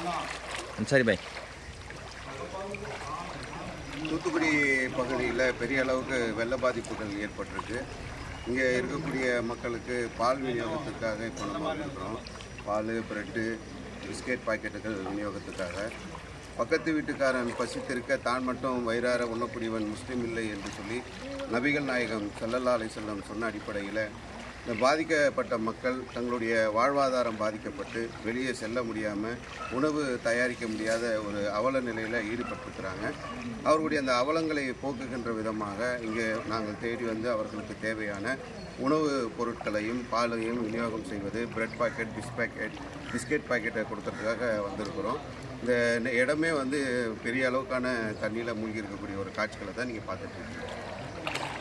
ம், சரி பாய் தூத்துக்குடி பகுதியில் பெரிய அளவுக்கு வெள்ள பாதிப்புகள் ஏற்பட்டிருக்கு இங்கே இருக்கக்கூடிய மக்களுக்கு பால் விநியோகத்துக்காக இப்போ நம்ம இருக்கிறோம் பால் பிரெட்டு பிஸ்கெட் பாக்கெட்டுகள் விநியோகத்துக்காக பக்கத்து வீட்டுக்காரன் பசித்திருக்க தான் மட்டும் வயிறார உண்ணக்கூடியவன் முஸ்லீம் இல்லை என்று சொல்லி நபிகள் நாயகம் ஸல்லல்லாஹு அலைஹி வஸல்லம் சொன்ன அடிப்படையில் இந்த பாதிக்கப்பட்ட மக்கள் தங்களுடைய வாழ்வாதாரம் பாதிக்கப்பட்டு வெளியே செல்ல முடியாமல் உணவு தயாரிக்க முடியாத ஒரு அவல நிலையில் ஈடுபட்டிருக்கிறாங்க அவர்களுடைய அந்த அவலங்களை போக்குகின்ற விதமாக இங்கே நாங்கள் தேடி வந்து அவர்களுக்கு தேவையான உணவு பொருட்களையும் பாலையும் விநியோகம் செய்வது பிரெட் பாக்கெட் பிஸ் பாக்கெட் பிஸ்கெட் பாக்கெட்டை கொடுக்கறதுக்காக வந்திருக்கிறோம் இந்த இடமே வந்து பெரிய அளவுக்கான தண்ணியில் மூழ்கி இருக்கக்கூடிய ஒரு காட்சிகளை தான் நீங்கள் பார்த்துட்டு இருக்கீங்க